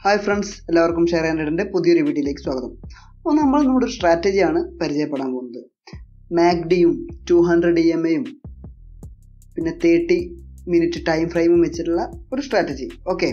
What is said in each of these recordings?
hi friends എല്ലാവർക്കും share ഹൺഡ്രഡിൻ്റെ പുതിയൊരു വീഡിയോയിലേക്ക് സ്വാഗതം അപ്പോൾ നമ്മൾ നമ്മുടെ ഒരു സ്ട്രാറ്റജിയാണ് പരിചയപ്പെടാൻ പോകുന്നത് മാഗ്ഡിയും ടു ഹൺഡ്രഡ് ഇ എം എയും പിന്നെ തേർട്ടി മിനിറ്റ് ടൈം ഫ്രെയിമും വെച്ചിട്ടുള്ള ഒരു സ്ട്രാറ്റജി ഓക്കെ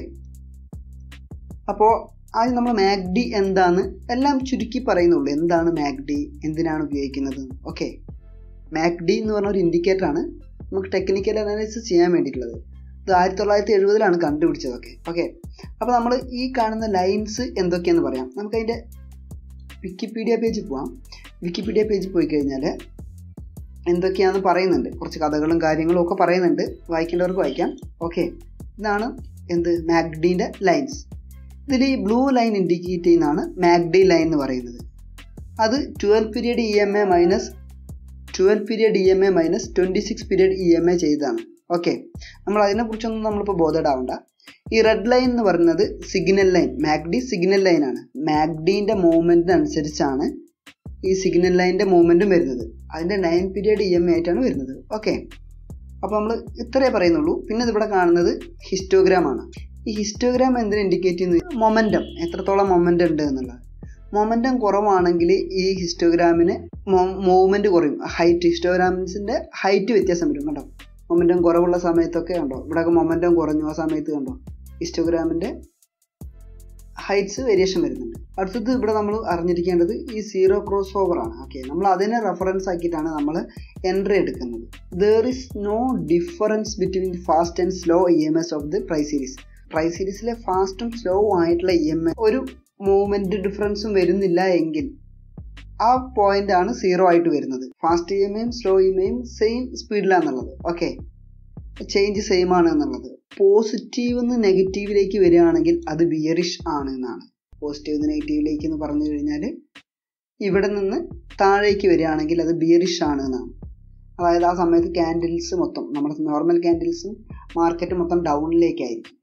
അപ്പോൾ ആദ്യം നമ്മൾ മാഗ്ഡി എന്താന്ന് എല്ലാം ചുരുക്കി പറയുന്നുള്ളൂ എന്താണ് മാഗ്ഡി എന്തിനാണ് ഉപയോഗിക്കുന്നത് ഓക്കെ മാഗ്ഡി എന്ന് പറഞ്ഞ ഒരു ഇൻഡിക്കേറ്റർ ആണ് നമുക്ക് ടെക്നിക്കൽ അനാലിസിസ് ചെയ്യാൻ വേണ്ടിയിട്ടുള്ളത് ഇത് ആയിരത്തി തൊള്ളായിരത്തി എഴുപതിലാണ് കണ്ടുപിടിച്ചതൊക്കെ ഓക്കെ അപ്പോൾ നമ്മൾ ഈ കാണുന്ന ലൈൻസ് എന്തൊക്കെയാന്ന് പറയാം നമുക്കതിൻ്റെ വിക്കിപീഡിയ പേജിൽ പോവാം വിക്കിപീഡിയ പേജിൽ പോയി കഴിഞ്ഞാൽ എന്തൊക്കെയാണെന്ന് പറയുന്നുണ്ട് കുറച്ച് കഥകളും കാര്യങ്ങളും ഒക്കെ പറയുന്നുണ്ട് വായിക്കേണ്ടവർക്ക് വായിക്കാം ഓക്കെ ഇതാണ് എന്ത് മാഗ്ഡീൻ്റെ ലൈൻസ് ഇതിൽ ഈ ബ്ലൂ ലൈൻ ഇൻഡിക്കേറ്റ് ചെയ്യുന്നതാണ് മാഗ്ഡി ലൈൻ എന്ന് പറയുന്നത് അത് twelve period E M A minus twelve period E M A minus twenty six period E M A ചെയ്തതാണ് ഓക്കെ നമ്മൾ അതിനെക്കുറിച്ചൊന്നും നമ്മളിപ്പോൾ ബോധഡാവണ്ട ഈ റെഡ് ലൈൻ എന്ന് പറയുന്നത് സിഗ്നൽ ലൈൻ മാഗ്ഡി സിഗ്നൽ ലൈനാണ് മാഗ്ഡീൻ്റെ മൂവ്മെൻറ്റിനനുസരിച്ചാണ് ഈ സിഗ്നൽ ലൈനിൻ്റെ മൂവ്മെൻറ്റും വരുന്നത് അതിൻ്റെ nine period E M A ആയിട്ടാണ് വരുന്നത് ഓക്കെ അപ്പോൾ നമ്മൾ ഇത്രയേ പറയുന്നുള്ളൂ പിന്നെ ഇതിവിടെ കാണുന്നത് ഹിസ്റ്റോഗ്രാം ആണ് ഈ ഹിസ്റ്റോഗ്രാം എന്തിനു ഇൻഡിക്കേറ്റ് ചെയ്യുന്നത് മൊമെൻറ്റം എത്രത്തോളം മൊമെൻറ്റം ഉണ്ട് എന്നുള്ളത് മൊമെൻറ്റം കുറവാണെങ്കിൽ ഈ ഹിസ്റ്റോഗ്രാമിന് മൂവ്മെൻറ്റ് കുറയും ഹൈറ്റ് ഹിസ്റ്റോഗ്രാംസിൻ്റെ ഹൈറ്റ് വ്യത്യാസം വരും കേട്ടോ മൊമെൻറ്റം കുറവുള്ള സമയത്തൊക്കെ ഉണ്ടോ ഇവിടെയൊക്കെ മൊമെൻറ്റം കുറഞ്ഞു ആ സമയത്ത് കണ്ടോ ഹിസ്റ്റോഗ്രാമിൻ്റെ ഹൈറ്റ്സ് വേരിയേഷൻ വരുന്നുണ്ട് അടുത്തത് ഇവിടെ നമ്മൾ അറിഞ്ഞിരിക്കേണ്ടത് ഈ സീറോ ക്രോസ് ഓവർ ആണ് ഓക്കെ നമ്മൾ അതിനെ റെഫറൻസ് ആക്കിയിട്ടാണ് നമ്മൾ എൻട്രി എടുക്കുന്നത് there is no difference between fast and slow E M S of the price series price സീരീസിലെ ഫാസ്റ്റും സ്ലോ ആയിട്ടുള്ള ഇ എം എ ഒരു മൂവ്മെൻറ്റ് ഡിഫറൻസും വരുന്നില്ല എങ്കിൽ ആ പോയിന്റ് ആണ് സീറോ ആയിട്ട് വരുന്നത് ഫാസ്റ്റ് ഇ എം എയും സ്ലോ ഇ എം എയും സെയിം സ്പീഡിലാണെന്നുള്ളത് ഓക്കെ ചേഞ്ച് സെയിം ആണ് എന്നുള്ളത് പോസിറ്റീവ് നിന്ന് നെഗറ്റീവിലേക്ക് വരികയാണെങ്കിൽ അത് ബിയറിഷ് ആണ് എന്നാണ് പോസിറ്റീവ് നിന്ന് നെഗറ്റീവിലേക്ക് എന്ന് പറഞ്ഞു കഴിഞ്ഞാൽ ഇവിടെ നിന്ന് താഴേക്ക് വരികയാണെങ്കിൽ അത് ബിയറിഷ് ആണ് എന്നാണ് അതായത് ആ സമയത്ത് ക്യാൻഡിൽസ് മൊത്തം നമ്മുടെ നോർമൽ ക്യാൻഡിൽസും മാർക്കറ്റ് മൊത്തം ഡൗണിലേക്കായിരിക്കും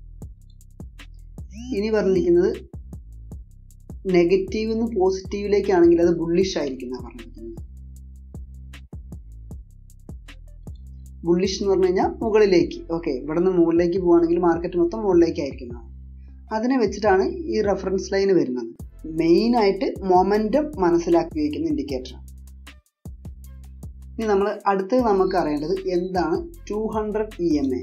ഇനി പറഞ്ഞിരിക്കുന്നത് നെഗറ്റീവ് നിന്ന് പോസിറ്റീവിലേക്കാണെങ്കിൽ അത് ബുള്ളിഷ് ആയിരിക്കും എന്നാണ് പറഞ്ഞിരിക്കുന്നത് ബുള്ളിഷ് എന്ന് പറഞ്ഞു കഴിഞ്ഞാൽ മുകളിലേക്ക് ഓക്കെ ഇവിടെ നിന്ന് മുകളിലേക്ക് പോവുകയാണെങ്കിൽ മാർക്കറ്റ് മൊത്തം മുകളിലേക്കായിരിക്കുന്നതാണ് അതിനെ വെച്ചിട്ടാണ് ഈ റെഫറൻസ് ലൈൻ വരുന്നത് മെയിനായിട്ട് മൊമെൻറ്റം മനസ്സിലാക്കി വയ്ക്കുന്ന ഇൻഡിക്കേറ്റർ ഇനി നമ്മൾ അടുത്തത് നമുക്ക് അറിയേണ്ടത് എന്താണ് two hundred E M A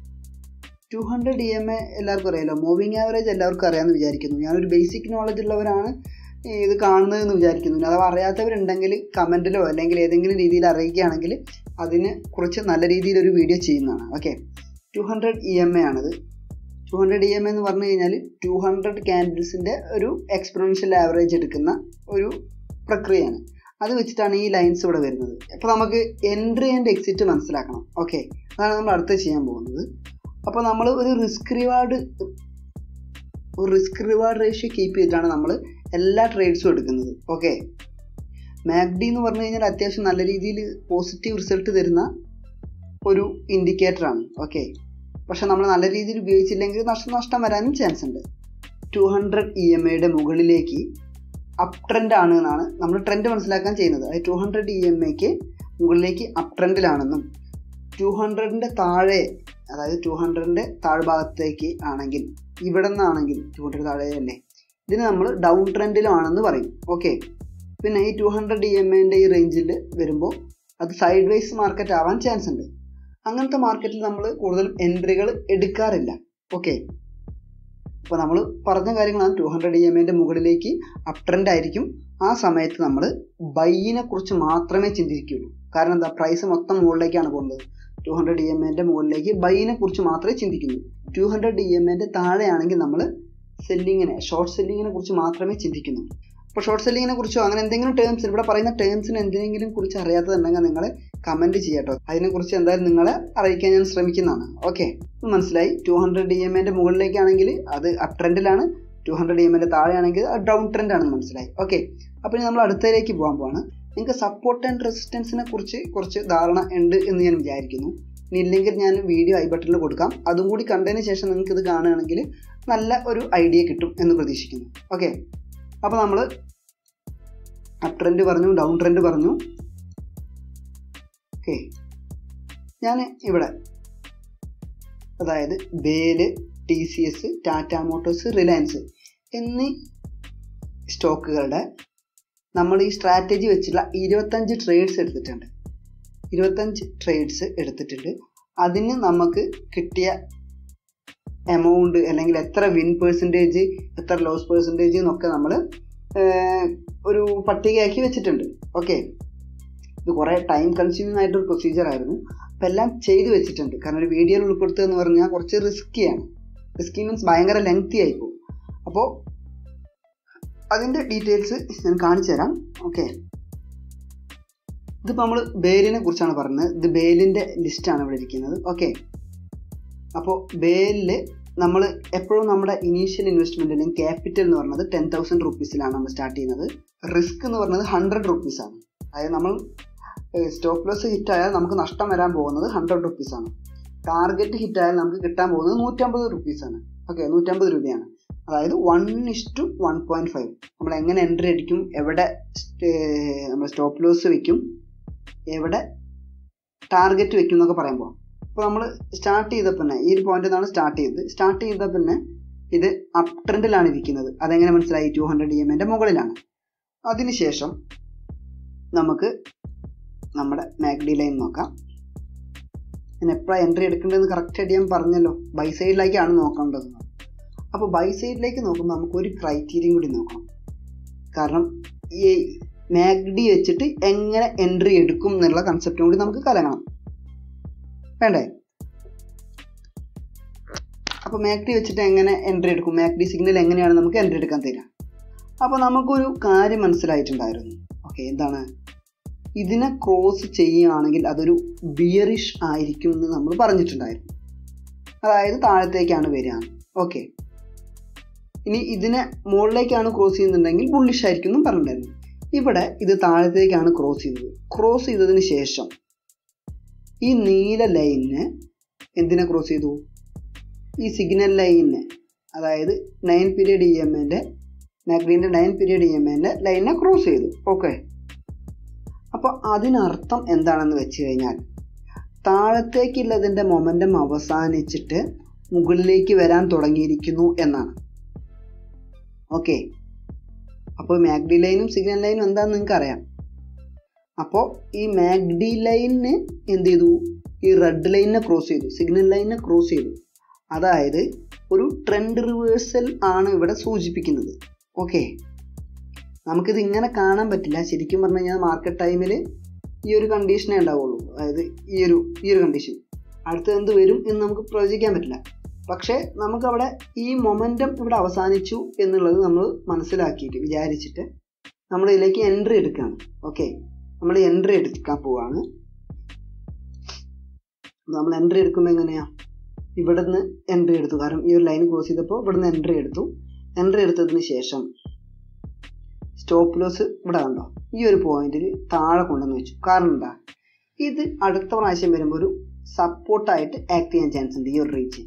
two hundred E M A എല്ലാവർക്കും അറിയാലോ മൂവിങ് ആവറേജ് എല്ലാവർക്കും അറിയാമെന്ന് വിചാരിക്കുന്നു ഞാനൊരു ബേസിക് നോളജ് ഉള്ളവരാണ് ഇത് കാണുന്നതെന്ന് വിചാരിക്കുന്നു അഥവാ അറിയാത്തവരുണ്ടെങ്കിൽ കമൻറ്റിലോ അല്ലെങ്കിൽ ഏതെങ്കിലും രീതിയിൽ അറിയിക്കുകയാണെങ്കിൽ അതിന് കുറിച്ച് നല്ല രീതിയിൽ ഒരു വീഡിയോ ചെയ്യുന്നതാണ് okay two hundred E M A ആണത് ടു ഹൺഡ്രഡ് ഇ എം എന്ന് പറഞ്ഞു കഴിഞ്ഞാൽ ടു ഹൺഡ്രഡ് ക്യാൻഡിൽസിൻ്റെ ഒരു എക്സ്പെറൻഷ്യൽ ആവറേജ് എടുക്കുന്ന ഒരു പ്രക്രിയയാണ് അത് വെച്ചിട്ടാണ് ഈ ലൈൻസ് ഇവിടെ വരുന്നത് അപ്പോൾ നമുക്ക് എൻട്രി ആൻഡ് എക്സിറ്റ് മനസ്സിലാക്കണം ഓക്കെ അതാണ് നമ്മൾ അടുത്ത് ചെയ്യാൻ പോകുന്നത് അപ്പോൾ നമ്മൾ ഒരു റിസ്ക് റിവാർഡ് ഒരു റിസ്ക് റിവാർഡ് റേഷ്യോ കീപ്പ് ചെയ്തിട്ടാണ് നമ്മൾ എല്ലാ ട്രേഡ്സും എടുക്കുന്നത് ഓക്കെ മാഗ്ഡി എന്ന് പറഞ്ഞു കഴിഞ്ഞാൽ അത്യാവശ്യം നല്ല രീതിയിൽ പോസിറ്റീവ് റിസൾട്ട് തരുന്ന ഒരു ഇൻഡിക്കേറ്ററാണ് ഓക്കെ പക്ഷെ നമ്മൾ നല്ല രീതിയിൽ ഉപയോഗിച്ചില്ലെങ്കിൽ നഷ്ടം നഷ്ടം വരാനും ചാൻസ് ഉണ്ട് ടു ഹൺഡ്രഡ് ഇ എം എയുടെ മുകളിലേക്ക് അപ് ട്രെൻഡ് ആണ് എന്നാണ് നമ്മൾ ട്രെൻഡ് മനസ്സിലാക്കാൻ ചെയ്യുന്നത് അതായത് ടു ഹൺഡ്രഡ് ഇ എം എക്ക് മുകളിലേക്ക് അപ് ട്രെൻഡിലാണെന്നും ടു ഹൺഡ്രഡിൻ്റെ താഴെ അതായത് ടു ഹൺഡ്രഡിൻ്റെ താഴ്ഭാഗത്തേക്ക് ആണെങ്കിൽ ഇവിടെ നിന്നാണെങ്കിൽ ടു ഹൺഡ്രഡ് താഴെ അല്ലേ ഇതിന് നമ്മൾ ഡൗൺ ട്രെൻഡിലാണെന്ന് പറയും ഓക്കെ പിന്നെ ഈ ടു ഹൺഡ്രഡ് ഇ എം എൻ്റെ ഈ റേഞ്ചിൽ വരുമ്പോൾ അത് സൈഡ് വൈസ് മാർക്കറ്റ് ആവാൻ ചാൻസ് ഉണ്ട് അങ്ങനത്തെ മാർക്കറ്റിൽ നമ്മൾ കൂടുതലും എൻട്രികൾ എടുക്കാറില്ല ഓക്കെ അപ്പോൾ നമ്മൾ പറഞ്ഞ കാര്യങ്ങളാണ് ടു ഹൺഡ്രഡ് ഇ എം എൻ്റെ മുകളിലേക്ക് അപ് ട്രെൻഡ് ആയിരിക്കും ആ സമയത്ത് നമ്മൾ ബൈയിനെ കുറിച്ച് മാത്രമേ ചിന്തിക്കുകയുള്ളൂ കാരണം എന്താ പ്രൈസ് മൊത്തം മുകളിലേക്കാണ് പോകുന്നത് ടു ഹൺഡ്രഡ് ഇ എം എൻ്റെ മുകളിലേക്ക് ബൈയിനെ കുറിച്ച് മാത്രമേ ചിന്തിക്കുന്നു ടു ഹൺഡ്രഡ് ഇ എം എൻ്റെ താഴെയാണെങ്കിൽ നമ്മൾ സെല്ലിങ്ങിനെ ഷോർട്ട് സെല്ലിങ്ങിനെ കുറിച്ച് മാത്രമേ ചിന്തിക്കുന്നുള്ളൂ അപ്പോൾ ഷോർട്ട് സെല്ലിങ്ങിനെ കുറിച്ചോ അങ്ങനെ എന്തെങ്കിലും ടേംസ് ഇവിടെ പറയുന്ന ടേംസിന് എന്തെങ്കിലും കുറിച്ച് അറിയാത്തതുണ്ടെങ്കിൽ നിങ്ങൾ കമൻറ്റ് ചെയ്യാട്ടോ അതിനെക്കുറിച്ച് എന്തായാലും നിങ്ങളെ അറിയിക്കാൻ ഞാൻ ശ്രമിക്കുന്നതാണ് ഓക്കെ മനസ്സിലായി ടു ഹൺഡ്രഡ് ഡി എം എൻ്റെ മുകളിലേക്കാണെങ്കിൽ അത് അപ് ട്രെൻഡിലാണ് ടു ഹൺഡ്രഡ് ഡി എം എൻ്റെ താഴെയാണെങ്കിൽ അത് ഡൗൺ ട്രെൻഡ് ആണെന്ന് മനസ്സിലായി ഓക്കെ അപ്പോൾ ഇനി നമ്മൾ അടുത്തതിലേക്ക് പോകാൻ പോവാണ് നിങ്ങൾക്ക് സപ്പോർട്ട് ആൻഡ് റെസിസ്റ്റൻസിനെ കുറിച്ച് കുറച്ച് ധാരണ ഉണ്ട് എന്ന് ഞാൻ വിചാരിക്കുന്നു ഇനി ഇല്ലെങ്കിൽ ഞാൻ വീഡിയോ ഐ ബട്ടണിൽ കൊടുക്കാം അതും കൂടി കണ്ടതിന് ശേഷം നിങ്ങൾക്ക് ഇത് കാണുകയാണെങ്കിൽ നല്ല ഒരു ഐഡിയ കിട്ടും എന്ന് പ്രതീക്ഷിക്കുന്നു ഓക്കെ അപ്പോൾ നമ്മൾ അപ് ട്രെൻഡ് പറഞ്ഞു ഡൗൺ ട്രെൻഡ് പറഞ്ഞു ഓക്കെ ഞാൻ ഇവിടെ അതായത് BEL T C S Tata Motors Reliance എന്നീ സ്റ്റോക്കുകളുടെ നമ്മൾ ഈ സ്ട്രാറ്റജി വെച്ചുള്ള ഇരുപത്തഞ്ച് ട്രേഡ്സ് എടുത്തിട്ടുണ്ട് ഇരുപത്തഞ്ച് ട്രേഡ്സ് എടുത്തിട്ടുണ്ട് അതിന് നമുക്ക് കിട്ടിയ എമൗണ്ട് അല്ലെങ്കിൽ എത്ര വിൻ പേഴ്സൻറ്റേജ് എത്ര ലോസ് പേഴ്സൻറ്റേജ് എന്നൊക്കെ നമ്മൾ ഒരു പട്ടികയാക്കി വെച്ചിട്ടുണ്ട് ഓക്കെ ഇത് കുറേ ടൈം കൺസ്യൂമിങ് ആയിട്ടൊരു പ്രൊസീജിയർ ആയിരുന്നു അപ്പം എല്ലാം ചെയ്തു വെച്ചിട്ടുണ്ട് കാരണം ഒരു വീഡിയോയിൽ ഉൾപ്പെടുത്തുക എന്ന് പറഞ്ഞാൽ കുറച്ച് റിസ്ക്കിയാണ് റിസ്കി മീൻസ് ഭയങ്കര ലെങ്തി ആയി പോകും അപ്പോൾ അതിൻ്റെ ഡീറ്റെയിൽസ് ഞാൻ കാണിച്ചു തരാം ഓക്കെ ഇതിപ്പോൾ നമ്മൾ ബേലിനെ കുറിച്ചാണ് പറഞ്ഞത് ഇത് ബേലിൻ്റെ ലിസ്റ്റാണ് ഇവിടെ ഇരിക്കുന്നത് ഓക്കെ അപ്പോൾ ബേലിൽ നമ്മൾ എപ്പോഴും നമ്മുടെ ഇനീഷ്യൽ ഇൻവെസ്റ്റ്മെൻറ്റ് അല്ലെങ്കിൽ ക്യാപിറ്റൽ എന്ന് പറയുന്നത് ടെൻ തൗസൻഡ് റുപ്പീസിലാണ് നമ്മൾ സ്റ്റാർട്ട് ചെയ്യുന്നത് റിസ്ക് എന്ന് പറയുന്നത് ഹൺഡ്രഡ് റുപ്പീസാണ് അതായത് നമ്മൾ സ്റ്റോപ്പ് ലോസ് ഹിറ്റ് ആയാൽ നമുക്ക് നഷ്ടം വരാൻ പോകുന്നത് ഹൺഡ്രഡ് റുപ്പീസാണ് ടാർഗറ്റ് ഹിറ്റ് ആയാൽ നമുക്ക് കിട്ടാൻ പോകുന്നത് നൂറ്റമ്പത് റുപ്പീസാണ് ഓക്കെ നൂറ്റമ്പത് രൂപയാണ് അതായത് one is to one point five നമ്മൾ എങ്ങനെ എൻട്രി അടിക്കും എവിടെ നമ്മൾ സ്റ്റോപ്പ് ലോസ് വെക്കും എവിടെ ടാർഗറ്റ് വെക്കും എന്നൊക്കെ പറയുമ്പോൾ അപ്പോൾ നമ്മൾ സ്റ്റാർട്ട് ചെയ്ത പിന്നെ ഈ ഒരു പോയിന്റിൽ നിന്നാണ് സ്റ്റാർട്ട് ചെയ്തത് സ്റ്റാർട്ട് ചെയ്ത പിന്നെ ഇത് അപ് ട്രെൻഡിലാണ് ഇരിക്കുന്നത് അതെങ്ങനെ മനസ്സിലായി ടു ഹൺഡ്രഡ് ഇ എമ്മിൻ്റെ മുകളിലാണ് അതിനുശേഷം നമുക്ക് നമ്മുടെ മാഗ്ഡി ലൈൻ നോക്കാം ഞാൻ എപ്പോഴാണ് എൻട്രി എടുക്കേണ്ടതെന്ന് കറക്റ്റായിട്ട് ഞാൻ പറഞ്ഞല്ലോ ബൈ സൈഡിലേക്കാണ് നോക്കേണ്ടത് അപ്പോൾ ബൈ സൈഡിലേക്ക് നോക്കുമ്പോൾ നമുക്ക് ഒരു ക്രൈറ്റീരിയയും കൂടി നോക്കണം കാരണം ഈ മാഗ്ഡി വെച്ചിട്ട് എങ്ങനെ എൻട്രി എടുക്കും എന്നുള്ള കൺസെപ്റ്റും കൂടി നമുക്ക് കലങ്ങണം വേണ്ടേ അപ്പോൾ മാഗ്ഡി വെച്ചിട്ട് എങ്ങനെ എൻട്രി എടുക്കും മാഗ്ഡി സിഗ്നൽ എങ്ങനെയാണ് നമുക്ക് എൻട്രി എടുക്കാൻ തരിക അപ്പോൾ നമുക്കൊരു കാര്യം മനസ്സിലായിട്ടുണ്ടായിരുന്നു ഓക്കെ എന്താണ് ഇതിനെ ക്രോസ് ചെയ്യുകയാണെങ്കിൽ അതൊരു ബിയറിഷ് ആയിരിക്കും എന്ന് നമ്മൾ പറഞ്ഞിട്ടുണ്ടായിരുന്നു അതായത് താഴത്തേക്കാണ് വരിക ഓക്കെ ഇനി ഇതിനെ മുകളിലേക്കാണ് ക്രോസ് ചെയ്യുന്നുണ്ടെങ്കിൽ ബുള്ളിഷ് ആയിരിക്കും എന്നും പറഞ്ഞിട്ടുണ്ടായിരുന്നു ഇവിടെ ഇത് താഴത്തേക്കാണ് ക്രോസ് ചെയ്തത് ക്രോസ് ചെയ്തതിന് ശേഷം ഈ നീല ലൈനിന് എന്തിനെ ക്രോസ് ചെയ്തു ഈ സിഗ്നൽ ലൈനിനെ അതായത് നയൻ പീരിയഡ് ഇ എം എൻ്റെ മാഗ്രീൻ്റെ നയൻ പീരിയഡ് ഇ എം എൻ്റെ ലൈനിനെ ക്രോസ് ചെയ്തു ഓക്കെ അപ്പോൾ അതിനർത്ഥം എന്താണെന്ന് വെച്ച് കഴിഞ്ഞാൽ താഴത്തേക്കുള്ളതിൻ്റെ മൊമെൻറ്റം അവസാനിച്ചിട്ട് മുകളിലേക്ക് വരാൻ തുടങ്ങിയിരിക്കുന്നു എന്നാണ് ഓക്കെ അപ്പോൾ മാഗ്ഡി ലൈനും സിഗ്നൽ ലൈനും എന്താണെന്ന് നിങ്ങൾക്ക് അറിയാം അപ്പോൾ ഈ മാഗ്ഡി ലൈനിന് എന്ത് ചെയ്തു ഈ റെഡ് ലൈനിനെ ക്രോസ് ചെയ്തു സിഗ്നൽ ലൈനിനെ ക്രോസ് ചെയ്തു അതായത് ഒരു ട്രെൻഡ് റിവേഴ്സൽ ആണ് ഇവിടെ സൂചിപ്പിക്കുന്നത് ഓക്കെ നമുക്കിത് ഇങ്ങനെ കാണാൻ പറ്റില്ല ശരിക്കും പറഞ്ഞു കഴിഞ്ഞാൽ മാർക്കറ്റ് ടൈമിൽ ഈ ഒരു കണ്ടീഷനേ ഉണ്ടാവുള്ളൂ അതായത് ഈ ഒരു ഈ ഒരു കണ്ടീഷൻ അടുത്തത് എന്ത് വരും എന്ന് നമുക്ക് പ്രവചിക്കാൻ പറ്റില്ല പക്ഷേ നമുക്കവിടെ ഈ മൊമെൻറ്റം ഇവിടെ അവസാനിച്ചു എന്നുള്ളത് നമ്മൾ മനസ്സിലാക്കിയിട്ട് വിചാരിച്ചിട്ട് നമ്മൾ ഇതിലേക്ക് എൻട്രി എടുക്കുകയാണ് ഓക്കെ നമ്മൾ എൻട്രി എടുക്കാൻ പോവാണ് നമ്മൾ എൻട്രി എടുക്കുമ്പോൾ എങ്ങനെയാ ഇവിടെ നിന്ന് എൻട്രി എടുത്തു കാരണം ഈ ഒരു ലൈൻ ക്രോസ് ചെയ്തപ്പോൾ ഇവിടെ നിന്ന് എൻട്രി എടുത്തു എൻട്രി എടുത്തതിന് ശേഷം സ്റ്റോപ്പ് ലോസ് ഇവിടെ കണ്ടോ ഈ ഒരു പോയിന്റിൽ താഴെ കൊണ്ടുവന്ന് വെച്ചു കാരണം എന്താ ഇത് അടുത്ത പ്രാവശ്യം വരുമ്പോൾ ഒരു സപ്പോർട്ടായിട്ട് ആക്ട് ചെയ്യാൻ ചാൻസ് ഉണ്ട് ഈ ഒരു റീച്ച്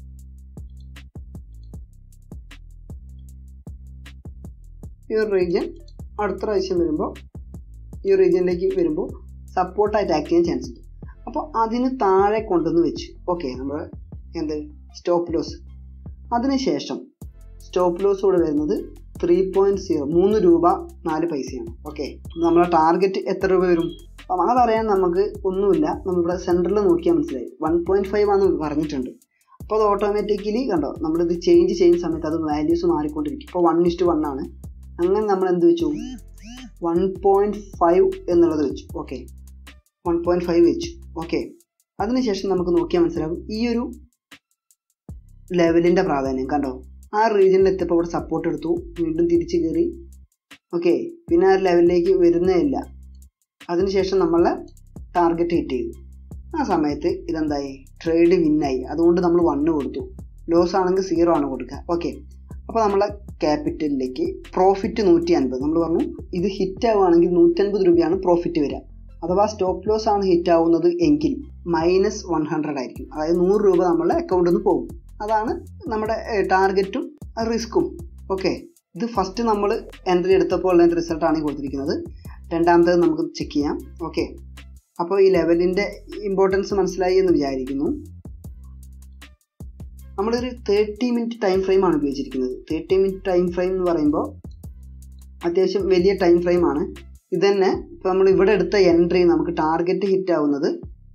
ഈ ഒരു റീജിയൻ അടുത്ത പ്രാവശ്യം വരുമ്പോൾ ഈ റീജിയനിലേക്ക് വരുമ്പോൾ സപ്പോർട്ടായിട്ട് ആക്ട് ചെയ്യാൻ ചാൻസ് ഉണ്ട് അപ്പോൾ അതിന് താഴെ കൊണ്ടുവന്ന് വെച്ചു ഓക്കെ നമ്മൾ എന്ത് സ്റ്റോപ്പ് ലോസ് അതിനുശേഷം സ്റ്റോപ്പ് ലോസ് കൂടെ വരുന്നത് ത്രീ പോയിൻറ്റ് സീറോ മൂന്ന് രൂപ നാല് പൈസയാണ് ഓക്കെ നമ്മളെ ടാർഗറ്റ് എത്ര രൂപ വരും അപ്പം അതറിയാൻ നമുക്ക് ഒന്നുമില്ല നമ്മളിവിടെ സെൻറ്ററിൽ നോക്കിയാൽ മനസ്സിലായി വൺ പോയിൻറ്റ് ഫൈവ് ആണെന്ന് പറഞ്ഞിട്ടുണ്ട് അപ്പോൾ അത് ഓട്ടോമാറ്റിക്കലി കണ്ടോ നമ്മളിത് ചേഞ്ച് ചെയ്യുന്ന സമയത്ത് അത് വാല്യൂസ് മാറിക്കൊണ്ടിരിക്കും ഇപ്പോൾ വൺ ഇസ്റ്റ് വൺ ആണ് അങ്ങനെ നമ്മൾ എന്ത് വെച്ചു വൺ പോയിൻറ്റ് ഫൈവ് എന്നുള്ളത് വെച്ചു ഓക്കെ വൺ പോയിൻറ്റ് ഫൈവ് വെച്ചു ഓക്കെ അതിനുശേഷം നമുക്ക് നോക്കിയാൽ മനസ്സിലാകും ഈ ഒരു ലെവലിൻ്റെ പ്രാധാന്യം കണ്ടോ ആ റീജിയനിൽ എത്തിയപ്പോൾ ഇവിടെ സപ്പോർട്ട് എടുത്തു വീണ്ടും തിരിച്ച് കയറി ഓക്കെ പിന്നെ ആ ലെവലിലേക്ക് വരുന്നേ ഇല്ല അതിനുശേഷം നമ്മളെ ടാർഗറ്റ് ഹിറ്റ് ചെയ്തു ആ സമയത്ത് ഇതെന്തായി ട്രേഡ് വിന്നായി അതുകൊണ്ട് നമ്മൾ വണ്ണ് കൊടുത്തു ലോസ് ആണെങ്കിൽ സീറോ ആണ് കൊടുക്കുക ഓക്കെ അപ്പോൾ നമ്മളെ ക്യാപിറ്റലിലേക്ക് പ്രോഫിറ്റ് നൂറ്റി അൻപത് നമ്മൾ പറഞ്ഞു ഇത് ഹിറ്റ് ആവുകയാണെങ്കിൽ നൂറ്റൻപത് രൂപയാണ് പ്രോഫിറ്റ് വരിക അഥവാ സ്റ്റോപ്പ് ലോസ് ആണ് ഹിറ്റ് ആവുന്നത് എങ്കിൽ മൈനസ് വൺ ഹൺഡ്രഡ് ആയിരിക്കും അതായത് നൂറ് രൂപ നമ്മളുടെ അക്കൗണ്ടിൽ നിന്ന് പോകും അതാണ് നമ്മുടെ ടാർഗറ്റും റിസ്ക്കും ഓക്കെ ഇത് ഫസ്റ്റ് നമ്മൾ എൻട്രി എടുത്തപ്പോൾ ഉള്ള റിസൾട്ടാണ് ഈ കൊടുത്തിരിക്കുന്നത് രണ്ടാമത്തേത് നമുക്ക് ചെക്ക് ചെയ്യാം ഓക്കെ അപ്പോൾ ഈ ലെവലിൻ്റെ ഇമ്പോർട്ടൻസ് മനസ്സിലായി എന്ന് വിചാരിക്കുന്നു നമ്മളൊരു തേർട്ടി മിനിറ്റ് ടൈം ഫ്രെയിം ആണ് ഉപയോഗിച്ചിരിക്കുന്നത് തേർട്ടി മിനിറ്റ് ടൈം ഫ്രെയിം എന്ന് പറയുമ്പോൾ അത്യാവശ്യം വലിയ ടൈം ഫ്രെയിം ആണ് ഇത് തന്നെ ഇപ്പോൾ നമ്മൾ ഇവിടെ എടുത്ത എൻട്രി നമുക്ക് ടാർഗറ്റ് ഹിറ്റ് ആവുന്നത്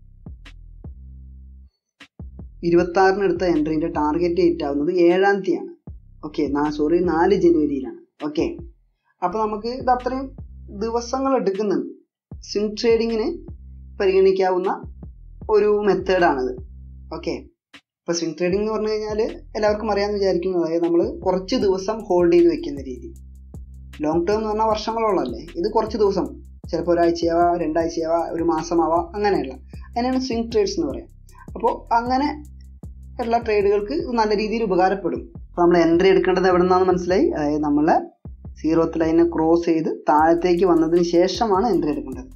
ഇരുപത്തി ആറിന് എടുത്ത എൻട്രീൻ്റെ ടാർഗറ്റ് ഹിറ്റ് ആവുന്നത് ഏഴാം തീയതിയാണ് ഓക്കെ സോറി നാല് ജനുവരിയിലാണ് ഓക്കെ അപ്പോൾ നമുക്ക് ഇത് അത്രയും ദിവസങ്ങൾ എടുക്കുന്നുണ്ട് സ്വിംഗ് ട്രേഡിങ്ങിന് പരിഗണിക്കാവുന്ന ഒരു മെത്തേഡാണിത് ഓക്കെ ഇപ്പോൾ സ്വിംഗ് ട്രേഡിംഗ് എന്ന് പറഞ്ഞു കഴിഞ്ഞാൽ എല്ലാവർക്കും അറിയാമെന്ന് വിചാരിക്കുന്നു അതായത് നമ്മൾ കുറച്ച് ദിവസം ഹോൾഡ് ചെയ്ത് വെക്കുന്ന രീതി ലോങ് ടേം എന്ന് പറഞ്ഞാൽ വർഷങ്ങളോളമല്ലേ ഇത് കുറച്ച് ദിവസം ചിലപ്പോൾ ഒരാഴ്ചയാവാം രണ്ടാഴ്ചയാവാം ഒരു മാസമാവാം അങ്ങനെയല്ല അതിനാണ് സ്വിംഗ് ട്രേഡ്സ് എന്ന് പറയാം അപ്പോൾ അങ്ങനെ ഉള്ള ട്രേഡുകൾക്ക് നല്ല രീതിയിൽ ഉപകാരപ്പെടും അപ്പോൾ നമ്മൾ എൻട്രി എടുക്കേണ്ടത് എവിടെ നിന്നാണെന്ന് മനസ്സിലായി അതായത് നമ്മളെ സീറോത്ത് ലൈനെ ക്രോസ് ചെയ്ത് താഴത്തേക്ക് വന്നതിന് ശേഷമാണ് എൻട്രി എടുക്കേണ്ടത്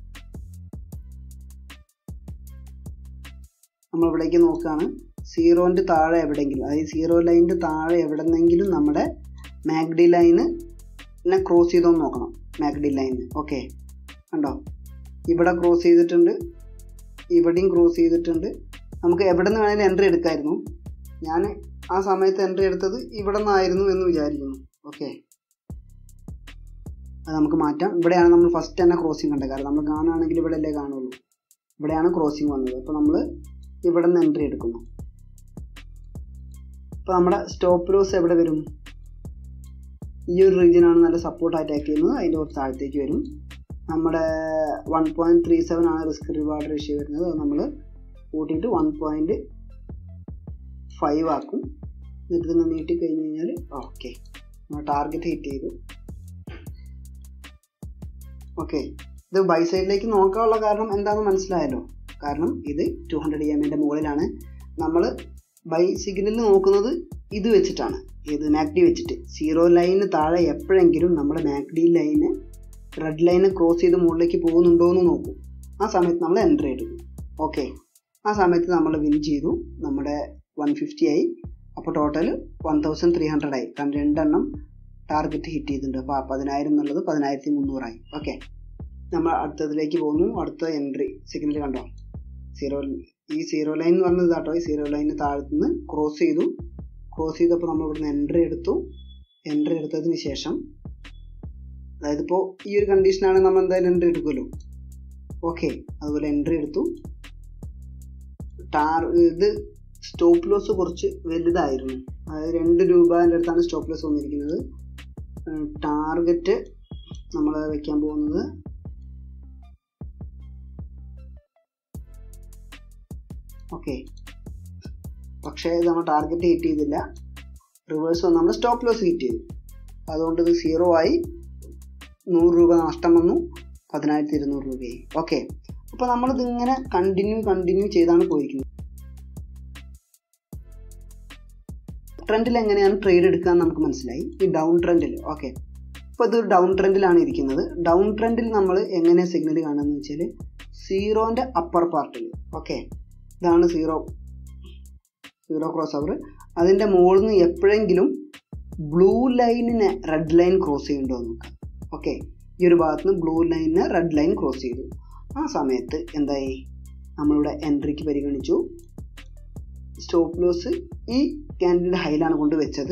നമ്മൾ ഇവിടേക്ക് നോക്കുകയാണ് സീറോൻ്റെ താഴെ എവിടെയെങ്കിലും അതായത് സീറോ ലൈനിൻ്റെ താഴെ എവിടെന്നെങ്കിലും നമ്മുടെ മാഗ്ഡി ലൈന് നെ ക്രോസ് ചെയ്തോന്ന് നോക്കണം മാഗ്ഡി ലൈന് ഓക്കെ കണ്ടോ ഇവിടെ ക്രോസ് ചെയ്തിട്ടുണ്ട് ഇവിടെയും ക്രോസ് ചെയ്തിട്ടുണ്ട് നമുക്ക് എവിടെ നിന്ന് വേണമെങ്കിലും എൻട്രി എടുക്കായിരുന്നു ഞാൻ ആ സമയത്ത് എൻട്രി എടുത്തത് ഇവിടെ നിന്നായിരുന്നു എന്ന് വിചാരിക്കുന്നു ഓക്കെ അത് നമുക്ക് മാറ്റാം ഇവിടെയാണ് നമ്മൾ ഫസ്റ്റ് തന്നെ ക്രോസിങ് കണ്ടത് കാരണം നമ്മൾ കാണുകയാണെങ്കിൽ ഇവിടെ അല്ലേ കാണുള്ളൂ ഇവിടെയാണ് ക്രോസിങ് വന്നത് അപ്പോൾ നമ്മൾ ഇവിടെ നിന്ന് എൻട്രി എടുക്കുന്നു അപ്പോൾ നമ്മുടെ സ്റ്റോപ്പ് ലോസ് എവിടെ വരും ഈ ഒരു റീജിയനാണ് നല്ല സപ്പോർട്ടായിട്ട് ആക്ട് ചെയ്യുന്നത് അതിൻ്റെ കുറച്ച് താഴത്തേക്ക് വരും നമ്മുടെ വൺ പോയിൻറ്റ് ത്രീ സെവൻ ആണ് റിസ്ക് റിവാർഡ് റേഷ്യോ വരുന്നത് അത് നമ്മൾ കൂട്ടിയിട്ട് വൺ പോയിൻറ്റ് ഫൈവ് ആക്കും എന്നിട്ട് ഇതൊന്ന് നീട്ടി കഴിഞ്ഞ് കഴിഞ്ഞാൽ ഓക്കെ നമ്മൾ ടാർഗറ്റ് ഹിറ്റ് ചെയ്തു ഓക്കെ ഇത് ബൈ സൈഡിലേക്ക് നോക്കാനുള്ള കാരണം എന്താണെന്ന് മനസ്സിലായല്ലോ കാരണം ഇത് ടു ഹൺഡ്രഡ് ഇ എമ്മിൻ്റെ മുകളിലാണ് നമ്മൾ ബൈ സിഗ്നലിൽ നോക്കുന്നത് ഇത് വെച്ചിട്ടാണ് ഏത് മാക്ഡി വെച്ചിട്ട് സീറോ ലൈനിന് താഴെ എപ്പോഴെങ്കിലും നമ്മുടെ MACD line red line cross ചെയ്ത് മുകളിലേക്ക് പോകുന്നുണ്ടോ എന്ന് നോക്കും ആ സമയത്ത് നമ്മൾ എൻട്രി എടുക്കും ഓക്കെ ആ സമയത്ത് നമ്മൾ വിൻ ചെയ്തു നമ്മുടെ വൺ ഫിഫ്റ്റി ആയി അപ്പോൾ total one thousand three hundred ആയി കാരണം രണ്ടെണ്ണം ടാർഗറ്റ് ഹിറ്റ് ചെയ്തിട്ടുണ്ട് അപ്പോൾ പതിനായിരം എന്നുള്ളത് പതിനായിരത്തി മുന്നൂറായി ഓക്കെ നമ്മൾ അടുത്തതിലേക്ക് പോകുന്നു അടുത്ത എൻട്രി സിഗ്നൽ കണ്ടോ സീറോ ഈ സീറോ ലൈൻ എന്ന് പറഞ്ഞത് കേട്ടോ ഈ സീറോ ലൈനിന് താഴത്തുനിന്ന് ക്രോസ് ചെയ്തു ക്രോസ് ചെയ്തപ്പോൾ നമ്മൾ ഇവിടുന്ന് എൻട്രി എടുത്തു എൻട്രി എടുത്തതിന് ശേഷം അതായത് ഇപ്പോൾ ഈ ഒരു കണ്ടീഷനാണ് നമ്മൾ എന്തായാലും എൻട്രി എടുക്കുമല്ലോ ഓക്കെ അതുപോലെ എൻട്രി എടുത്തു ടാർ ഇത് സ്റ്റോപ്പ് ലോസ് കുറച്ച് വലുതായിരുന്നു അതായത് രണ്ട് രൂപേൻ്റെ അടുത്താണ് സ്റ്റോപ്പ് ലോസ് വന്നിരിക്കുന്നത് ടാർഗറ്റ് നമ്മൾ വെക്കാൻ പോകുന്നത് ഓക്കെ പക്ഷേ ഇത് നമ്മൾ ടാർഗറ്റ് ഹിറ്റ് ചെയ്തില്ല റിവേഴ്സ് വന്ന് നമ്മൾ സ്റ്റോപ്പ് ലോസ് ഹിറ്റ് ചെയ്തു അതുകൊണ്ട് ഇത് സീറോ ആയി നൂറ് രൂപ നഷ്ടം വന്നു പതിനായിരത്തി ഇരുന്നൂറ് രൂപയായി ഓക്കെ അപ്പോൾ നമ്മളിത് ഇങ്ങനെ കണ്ടിന്യൂ കണ്ടിന്യൂ ചെയ്താണ് പോയിരിക്കുന്നത് ട്രെൻഡിൽ എങ്ങനെയാണ് ട്രേഡ് എടുക്കുക എന്ന് നമുക്ക് മനസ്സിലായി ഈ ഡൗൺ ട്രെൻഡിൽ ഓക്കെ ഇപ്പോൾ ഇത് ഡൗൺ ട്രെൻഡിലാണ് ഇരിക്കുന്നത് ഡൗൺ ട്രെൻഡിൽ നമ്മൾ എങ്ങനെ സിഗ്നൽ കാണുന്നത് വെച്ചാൽ സീറോൻ്റെ അപ്പർ പാർട്ടിൽ ഓക്കെ ഇതാണ് സീറോ സീറോ ക്രോസ് അവർ അതിൻ്റെ മുകളിൽ നിന്ന് എപ്പോഴെങ്കിലും ബ്ലൂ ലൈനിനെ റെഡ് ലൈൻ ക്രോസ് ചെയ്യുന്നുണ്ടോ നോക്കാം ഓക്കെ ഈ ഒരു ഭാഗത്ത് നിന്ന് ബ്ലൂ ലൈനിനെ റെഡ് ലൈൻ ക്രോസ് ചെയ്തു ആ സമയത്ത് എന്തായി നമ്മളിവിടെ എൻട്രിക്ക് പരിഗണിച്ചു സ്റ്റോപ്പ് ലോസ് ഈ ക്യാൻഡിലിൻ്റെ ഹൈലാണ് കൊണ്ട് വെച്ചത്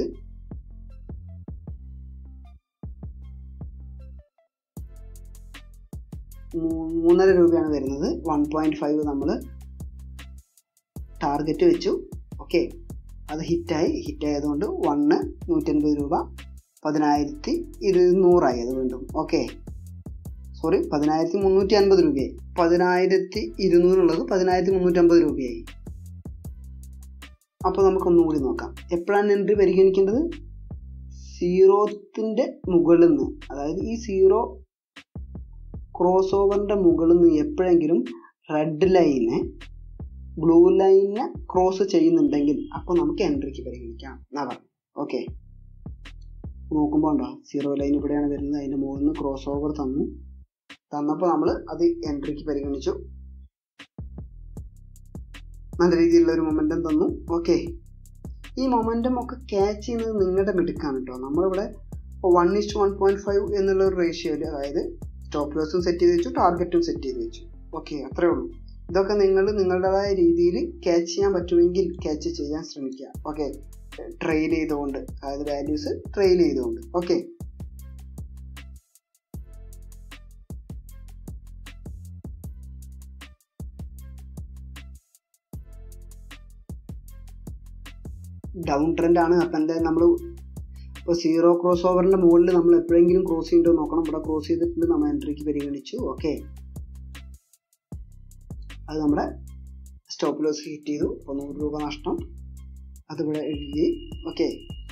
മൂന്നര രൂപയാണ് വരുന്നത് വൺ പോയിൻറ്റ് ഫൈവ് നമ്മൾ ടാർഗറ്റ് വെച്ചു ഓക്കെ അത് ഹിറ്റായി ഹിറ്റ് ആയതുകൊണ്ട് വണ്ണ് നൂറ്റൻപത് രൂപ പതിനായിരത്തി ഇരുന്നൂറായി അത് വീണ്ടും ഓക്കെ സോറി പതിനായിരത്തി മുന്നൂറ്റി അൻപത് രൂപയായി പതിനായിരത്തി ഇരുന്നൂറുള്ളത് പതിനായിരത്തി മുന്നൂറ്റമ്പത് രൂപയായി അപ്പോൾ നമുക്കൊന്നുകൂടി നോക്കാം എപ്പോഴാണ് എൻട്രി പരിഗണിക്കേണ്ടത് സീറോത്തിൻ്റെ മുകളിൽ നിന്ന് അതായത് ഈ സീറോ ക്രോസ് ഓവറിൻ്റെ മുകളിൽ നിന്ന് എപ്പോഴെങ്കിലും റെഡ് ലൈന് ബ്ലൂ ലൈനിനെ ക്രോസ് ചെയ്യുന്നുണ്ടെങ്കിൽ അപ്പോൾ നമുക്ക് എൻട്രിക്ക് പരിഗണിക്കാം എന്നാ പറഞ്ഞു ഓക്കെ നോക്കുമ്പോൾ ഉണ്ടോ സീറോ ലൈൻ ഇവിടെയാണ് വരുന്നത് അതിൻ്റെ മുകളിൽ നിന്ന് ക്രോസ് ഓവർ തന്നു തന്നപ്പോൾ നമ്മൾ അത് എൻട്രിക്ക് പരിഗണിച്ചു നല്ല രീതിയിലുള്ള ഒരു മൊമെൻറ്റം തന്നു ഓക്കെ ഈ മൊമെൻറ്റം ഒക്കെ ക്യാച്ച് ചെയ്യുന്നത് നിങ്ങളുടെ മിടുക്കാണ് കേട്ടോ നമ്മളിവിടെ one is to one point five എന്നുള്ള ഒരു റേഷ്യോയിൽ അതായത് സ്റ്റോപ്പ് ലോസും സെറ്റ് ചെയ്ത് വെച്ചു ടാർഗറ്റും സെറ്റ് ചെയ്ത് വെച്ചു ഓക്കെ അത്രേ ഉള്ളൂ ഇതൊക്കെ നിങ്ങൾ നിങ്ങളുടേതായ രീതിയിൽ ക്യാച്ച് ചെയ്യാൻ പറ്റുമെങ്കിൽ ക്യാച്ച് ചെയ്യാൻ ശ്രമിക്കുക ഓക്കെ ട്രെയിൽ ചെയ്തുകൊണ്ട് അതായത് വാല്യൂസ് ട്രെയിൽ ചെയ്തുകൊണ്ട് ഓക്കെ ഡൗൺ ട്രെൻഡ് ആണ് അപ്പം എന്തായാലും നമ്മൾ ഇപ്പോൾ സീറോ ക്രോസ് ഓവറിൻ്റെ മുകളിൽ നമ്മൾ എപ്പോഴെങ്കിലും ക്രോസ് ചെയ്തിട്ടോ നോക്കണം ഇവിടെ ക്രോസ് ചെയ്തിട്ടുണ്ട് നമ്മൾ എൻട്രിക്ക് പരിഗണിച്ചു ഓക്കെ അത് നമ്മുടെ സ്റ്റോപ്പ് ലോസ് ഹിറ്റ് ചെയ്തു അപ്പോൾ നൂറ് രൂപ നഷ്ടം അതിവിടെ എഴുതി ഓക്കെ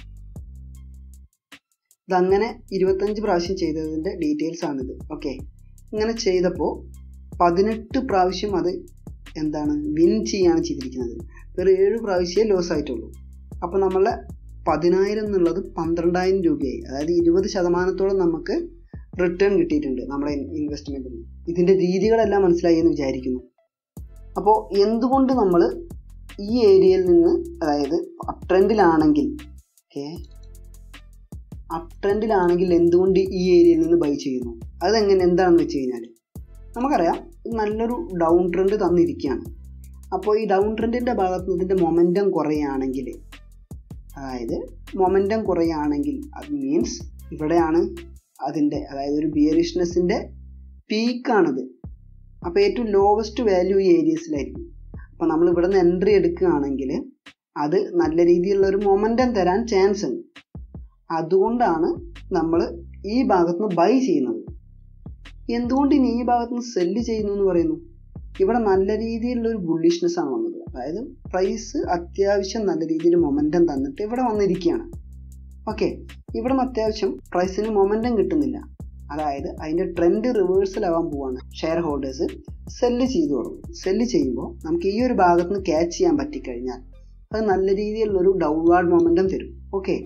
ഇതങ്ങനെ ഇരുപത്തഞ്ച് പ്രാവശ്യം ചെയ്തതിൻ്റെ ഡീറ്റെയിൽസ് ആണിത് ഓക്കെ ഇങ്ങനെ ചെയ്തപ്പോൾ പതിനെട്ട് പ്രാവശ്യം അത് എന്താണ് വിൻ ചെയ്യാണ് ചെയ്തിരിക്കുന്നത് വെറും ഏഴ് പ്രാവശ്യമേ ലോസ് ആയിട്ടുള്ളൂ അപ്പോൾ നമ്മളെ പതിനായിരം എന്നുള്ളത് പന്ത്രണ്ടായിരം രൂപയായി അതായത് ഇരുപത് ശതമാനത്തോളം നമുക്ക് റിട്ടേൺ കിട്ടിയിട്ടുണ്ട് നമ്മുടെ ഇൻവെസ്റ്റ്മെൻറ്റിന് ഇതിൻ്റെ രീതികളെല്ലാം മനസ്സിലായി എന്ന് വിചാരിക്കുന്നു അപ്പോൾ എന്തുകൊണ്ട് നമ്മൾ ഈ ഏരിയയിൽ നിന്ന് അതായത് അപ് ട്രെൻഡിലാണെങ്കിൽ ഓക്കെ അപ് ട്രെൻഡിലാണെങ്കിൽ എന്തുകൊണ്ട് ഈ ഏരിയയിൽ നിന്ന് ബൈ ചെയ്യുന്നു അതെങ്ങനെ എന്താണെന്ന് വെച്ച് കഴിഞ്ഞാൽ നമുക്കറിയാം നല്ലൊരു ഡൗൺ ട്രെൻഡ് തന്നിരിക്കുകയാണ് അപ്പോൾ ഈ ഡൗൺ ട്രെൻഡിൻ്റെ ഭാഗത്ത് നിന്ന് ഇതിൻ്റെ മൊമെൻറ്റം കുറയുകയാണെങ്കിൽ അതായത് മൊമെൻറ്റം കുറയുകയാണെങ്കിൽ അത് മീൻസ് ഇവിടെയാണ് അതിൻ്റെ അതായത് ഒരു ബിയറിഷ്നെസ്സിൻ്റെ പീക്കാണിത് അപ്പോൾ ഏറ്റവും ലോവസ്റ്റ് വാല്യൂ ഈ ഏരിയസിലായിരിക്കും അപ്പോൾ നമ്മൾ ഇവിടെ നിന്ന് എൻട്രി എടുക്കുകയാണെങ്കിൽ അത് നല്ല രീതിയിലുള്ള ഒരു മൊമെൻറ്റം തരാൻ ചാൻസ് ഉണ്ട് അതുകൊണ്ടാണ് നമ്മൾ ഈ ഭാഗത്ത് നിന്ന് ബൈ ചെയ്യുന്നത് എന്തുകൊണ്ട് ഇനി ഈ ഭാഗത്ത് നിന്ന് സെല്ല് ചെയ്യുന്നു എന്ന് പറയുന്നു ഇവിടെ നല്ല രീതിയിലുള്ള ഒരു ബുള്ളിഷ്നെസ് ആണ് വന്നത് അതായത് പ്രൈസ് അത്യാവശ്യം നല്ല രീതിയിൽ മൊമെൻറ്റം തന്നിട്ട് ഇവിടെ വന്നിരിക്കുകയാണ് ഓക്കെ ഇവിടെ നിന്ന് അത്യാവശ്യം പ്രൈസിന് മൊമെൻറ്റം കിട്ടുന്നില്ല അതായത് അതിൻ്റെ ട്രെൻഡ് റിവേഴ്സൽ ആവാൻ പോവാണ് ഷെയർ ഹോൾഡേഴ്സ് സെല്ല് ചെയ്തു തുടങ്ങും സെല്ല് ചെയ്യുമ്പോൾ നമുക്ക് ഈ ഒരു ഭാഗത്ത് നിന്ന് ക്യാച്ച് ചെയ്യാൻ പറ്റിക്കഴിഞ്ഞാൽ അത് നല്ല രീതിയിലുള്ളൊരു ഡൗൺവാർഡ് മൊമെൻറ്റം തരും ഓക്കെ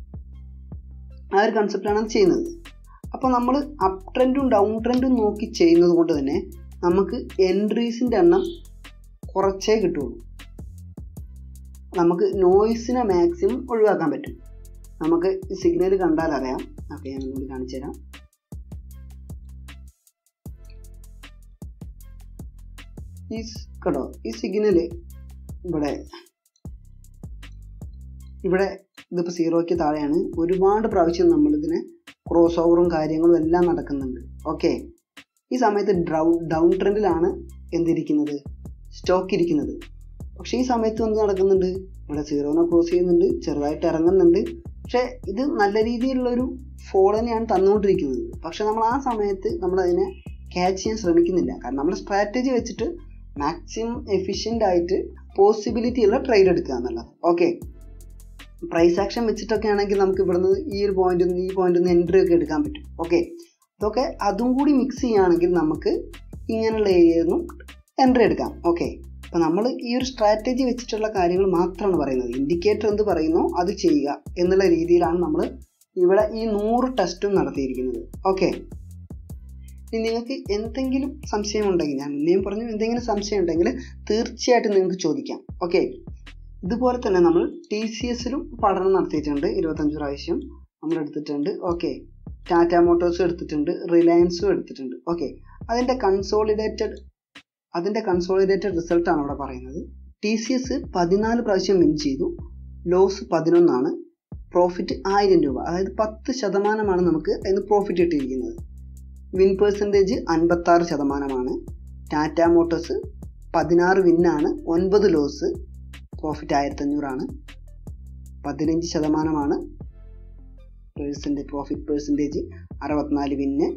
ആ ഒരു കൺസെപ്റ്റാണ് അത് ചെയ്യുന്നത് അപ്പോൾ നമ്മൾ അപ് ട്രെൻഡും ഡൗൺ ട്രെൻഡും നോക്കി ചെയ്യുന്നത് കൊണ്ട് തന്നെ നമുക്ക് എൻട്രീസിൻ്റെ എണ്ണം കുറച്ചേ കിട്ടുള്ളൂ നമുക്ക് നോയ്സിനെ മാക്സിമം ഒഴിവാക്കാൻ പറ്റും നമുക്ക് സിഗ്നൽ കണ്ടാൽ അറിയാം ഓക്കെ ഞാൻ ഒന്നുകൂടി കാണിച്ചു തരാം ഈ കേട്ടോ ഈ സിഗ്നൽ ഇവിടെ ഇവിടെ ഇതിപ്പോൾ സീറോയ്ക്ക് താഴെയാണ് ഒരുപാട് പ്രാവശ്യം നമ്മളിതിനെ ക്രോസ് ഓവറും കാര്യങ്ങളും എല്ലാം നടക്കുന്നുണ്ട് ഓക്കെ ഈ സമയത്ത് ഡൗ ഡൗൺ ട്രെൻഡിലാണ് എന്തിരിക്കുന്നത് സ്റ്റോക്ക് ഇരിക്കുന്നത് പക്ഷേ ഈ സമയത്ത് എന്ത് നടക്കുന്നുണ്ട് ഇവിടെ സീറോനെ ക്രോസ് ചെയ്യുന്നുണ്ട് ചെറുതായിട്ട് ഇറങ്ങുന്നുണ്ട് പക്ഷേ ഇത് നല്ല രീതിയിലുള്ളൊരു ഫോൾ തന്നെയാണ് തന്നുകൊണ്ടിരിക്കുന്നത് പക്ഷെ നമ്മൾ ആ സമയത്ത് നമ്മൾ അതിനെ ക്യാച്ച് ചെയ്യാൻ ശ്രമിക്കുന്നില്ല കാരണം നമ്മൾ സ്ട്രാറ്റജി വെച്ചിട്ട് മാക്സിമം എഫിഷ്യൻ്റ് ആയിട്ട് പോസിബിലിറ്റി ഉള്ള ട്രേഡ് എടുക്കുക എന്നുള്ളത് ഓക്കെ പ്രൈസ് ആക്ഷൻ വെച്ചിട്ടൊക്കെ ആണെങ്കിൽ നമുക്ക് ഇവിടുന്ന് ഈ ഒരു പോയിന്റിൽ നിന്ന് ഈ പോയിന്റിൽ നിന്ന് എൻട്രി ഒക്കെ എടുക്കാൻ പറ്റും ഓക്കെ ഇതൊക്കെ അതും കൂടി മിക്സ് ചെയ്യുകയാണെങ്കിൽ നമുക്ക് ഇങ്ങനെയുള്ള ഏരിയയിൽ നിന്നും എൻട്രി എടുക്കാം ഓക്കെ അപ്പം നമ്മൾ ഈ ഒരു സ്ട്രാറ്റജി വെച്ചിട്ടുള്ള കാര്യങ്ങൾ മാത്രമാണ് പറയുന്നത് ഇൻഡിക്കേറ്റർ എന്ത് പറയുന്നോ അത് ചെയ്യുക എന്നുള്ള രീതിയിലാണ് നമ്മൾ ഇവിടെ ഈ നൂറ് ടെസ്റ്റും നടത്തിയിരിക്കുന്നത് ഓക്കെ ഇനി നിങ്ങൾക്ക് എന്തെങ്കിലും സംശയം ഉണ്ടെങ്കിൽ ഞാൻ മുന്നേയും പറഞ്ഞു എന്തെങ്കിലും സംശയം ഉണ്ടെങ്കിൽ തീർച്ചയായിട്ടും നിങ്ങൾക്ക് ചോദിക്കാം ഓക്കെ ഇതുപോലെ തന്നെ നമ്മൾ ടി സി എസിലും പഠനം നടത്തിയിട്ടുണ്ട് ഇരുപത്തഞ്ച് പ്രാവശ്യം നമ്മൾ എടുത്തിട്ടുണ്ട് ഓക്കെ ടാറ്റ മോട്ടോഴ്സും എടുത്തിട്ടുണ്ട് റിലയൻസും എടുത്തിട്ടുണ്ട് ഓക്കെ അതിൻ്റെ കൺസോളിഡേറ്റഡ് അതിൻ്റെ കൺസോളിഡേറ്റഡ് റിസൾട്ടാണ് അവിടെ പറയുന്നത് ടി സി എസ് പതിനാല് പ്രാവശ്യം വിൻ ചെയ്തു ലോസ് പതിനൊന്നാണ് പ്രോഫിറ്റ് ആയിരം രൂപ അതായത് പത്ത് ശതമാനമാണ് നമുക്ക് അതിന് പ്രോഫിറ്റ് കിട്ടിയിരിക്കുന്നത് വിൻ പെർസെൻറ്റേജ് അൻപത്താറ് ശതമാനമാണ് ടാറ്റ മോട്ടോഴ്സ് പതിനാറ് വിന്നാണ് ഒൻപത് ലോസ് പ്രോഫിറ്റ് ആയിരത്തഞ്ഞൂറാണ് പതിനഞ്ച് ശതമാനമാണ് പേഴ്സൻറ്റേജ് പ്രോഫിറ്റ് പേഴ്സൻറ്റേജ് അറുപത്തിനാല് വിന്ന്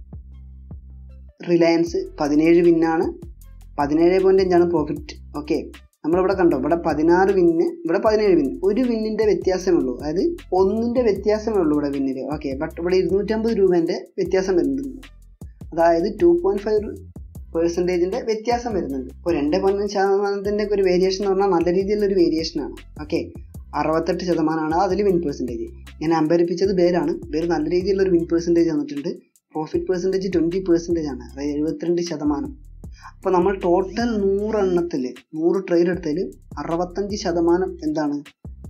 റിലയൻസ് പതിനേഴ് വിന്നാണ് പതിനേഴ് പോയിൻ്റ് അഞ്ചാണ് പ്രോഫിറ്റ് ഓക്കെ നമ്മളിവിടെ കണ്ടോ ഇവിടെ പതിനാറ് വിന്ന് ഇവിടെ പതിനേഴ് വിന്ന് ഒരു വിന്നിൻ്റെ വ്യത്യാസമേ ഉള്ളൂ അതായത് ഒന്നിൻ്റെ വ്യത്യാസമേ ഉള്ളൂ ഇവിടെ വിന്നിൽ ഓക്കെ ബട്ട് ഇവിടെ ഇരുന്നൂറ്റമ്പത് രൂപേൻ്റെ വ്യത്യാസം വരുന്നുണ്ട് അതായത് ടു പോയിൻറ്റ് ഫൈവ് പെർസെൻറ്റേജിൻ്റെ വ്യത്യാസം വരുന്നുണ്ട് ഇപ്പോൾ രണ്ട് പതിനഞ്ച് ശതമാനത്തിൻ്റെ ഒക്കെ ഒരു വേരിയേഷൻ എന്ന് പറഞ്ഞാൽ നല്ല രീതിയിലുള്ള ഒരു വേരിയേഷനാണ് ഓക്കെ അറുപത്തെട്ട് ശതമാനമാണ് അതിൽ വിൻ പെർസെൻറ്റേജ് ഞാൻ അമ്പരിപ്പിച്ചത് ബേരാണ് ബേർ നല്ല രീതിയിലുള്ള ഒരു വിൻ പെർസെൻറ്റേജ് തന്നിട്ടുണ്ട് പ്രോഫിറ്റ് പെർസെൻറ്റേജ് ട്വൻറ്റി പെർസെൻറ്റേജ് ആണ് അതായത് എഴുപത്തിരണ്ട് ശതമാനം അപ്പോൾ നമ്മൾ ടോട്ടൽ നൂറെണ്ണത്തിൽ നൂറ് ട്രേഡ് എടുത്തതിൽ അറുപത്തഞ്ച് ശതമാനം എന്താണ്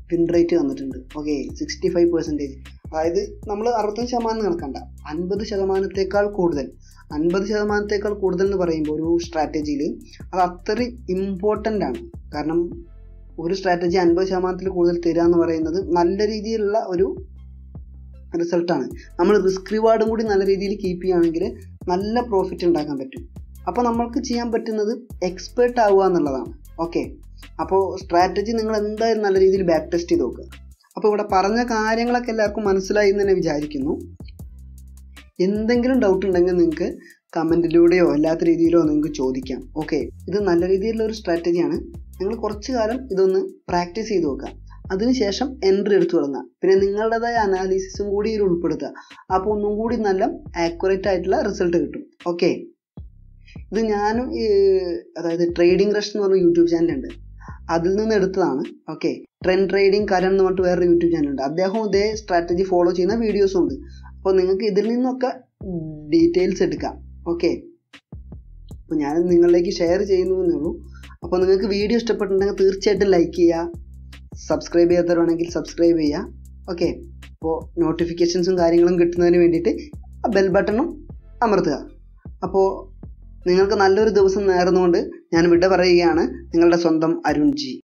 വിൻ റേറ്റ് തന്നിട്ടുണ്ട് ഓക്കെ സിക്സ്റ്റി ഫൈവ് പെർസെൻറ്റേജ് അതായത് നമ്മൾ അറുപത്തഞ്ച് ശതമാനം കണക്കണ്ട അൻപത് ശതമാനത്തേക്കാൾ കൂടുതൽ അൻപത് ശതമാനത്തേക്കാൾ കൂടുതൽ എന്ന് പറയുമ്പോൾ ഒരു സ്ട്രാറ്റജിയിൽ അത് അത്രയും ഇമ്പോർട്ടൻ്റ് ആണ് കാരണം ഒരു സ്ട്രാറ്റജി അൻപത് ശതമാനത്തിൽ കൂടുതൽ തരിക എന്ന് പറയുന്നത് നല്ല രീതിയിലുള്ള ഒരു റിസൾട്ടാണ് നമ്മൾ റിസ്ക് റിവാർഡും കൂടി നല്ല രീതിയിൽ കീപ്പ് ചെയ്യുകയാണെങ്കിൽ നല്ല പ്രോഫിറ്റ് ഉണ്ടാക്കാൻ പറ്റും അപ്പോൾ നമ്മൾക്ക് ചെയ്യാൻ പറ്റുന്നത് എക്സ്പേർട്ട് ആവുക എന്നുള്ളതാണ് ഓക്കെ അപ്പോൾ സ്ട്രാറ്റജി നിങ്ങൾ എന്തായാലും നല്ല രീതിയിൽ ബാക്ക് ടെസ്റ്റ് ചെയ്ത് നോക്കുക അപ്പോൾ ഇവിടെ പറഞ്ഞ കാര്യങ്ങളൊക്കെ എല്ലാവർക്കും മനസ്സിലായി എന്ന് തന്നെ വിചാരിക്കുന്നു എന്തെങ്കിലും ഡൗട്ട് ഉണ്ടെങ്കിൽ നിങ്ങൾക്ക് കമൻറ്റിലൂടെയോ അല്ലാത്ത രീതിയിലോ നിങ്ങൾക്ക് ചോദിക്കാം ഓക്കെ ഇത് നല്ല രീതിയിലുള്ള ഒരു സ്ട്രാറ്റജിയാണ് നിങ്ങൾ കുറച്ച് കാലം ഇതൊന്ന് പ്രാക്ടീസ് ചെയ്ത് നോക്കുക അതിനുശേഷം എൻട്രി എടുത്തു തുടങ്ങുക പിന്നെ നിങ്ങളുടേതായ അനാലിസിസും കൂടി ഇതിൽ ഉൾപ്പെടുത്തുക അപ്പോൾ ഒന്നും കൂടി നല്ല ആക്യുറേറ്റ് ആയിട്ടുള്ള റിസൾട്ട് കിട്ടും ഓക്കെ ഇത് ഞാനും അതായത് ട്രേഡിംഗ് റഷ് എന്ന് പറഞ്ഞ യൂട്യൂബ് ചാനലുണ്ട് അതിൽ നിന്ന് എടുത്തതാണ് ഓക്കെ ട്രെൻഡ് ട്രേഡിംഗ് കരൺ എന്ന് പറഞ്ഞിട്ട് വേറൊരു യൂട്യൂബ് ചാനലുണ്ട് അദ്ദേഹം ഇതേ സ്ട്രാറ്റജി ഫോളോ ചെയ്യുന്ന വീഡിയോസും ഉണ്ട് അപ്പോൾ നിങ്ങൾക്ക് ഇതിൽ നിന്നൊക്കെ ഡീറ്റെയിൽസ് എടുക്കാം ഓക്കെ അപ്പോൾ ഞാൻ നിങ്ങളിലേക്ക് ഷെയർ ചെയ്യുന്നു എന്നേ ഉള്ളൂ അപ്പോൾ നിങ്ങൾക്ക് വീഡിയോ ഇഷ്ടപ്പെട്ടിട്ടുണ്ടെങ്കിൽ തീർച്ചയായിട്ടും ലൈക്ക് ചെയ്യുക സബ്സ്ക്രൈബ് ചെയ്യാത്തവരാണെങ്കിൽ സബ്സ്ക്രൈബ് ചെയ്യുക ഓക്കെ അപ്പോൾ നോട്ടിഫിക്കേഷൻസും കാര്യങ്ങളും കിട്ടുന്നതിന് വേണ്ടിയിട്ട് ആ ബെൽ ബട്ടണും അമർത്തുക അപ്പോൾ നിങ്ങൾക്ക് നല്ലൊരു ദിവസം നേർന്നുകൊണ്ട് ഞാൻ വിട പറയുകയാണ് നിങ്ങളുടെ സ്വന്തം അരുൺ ജി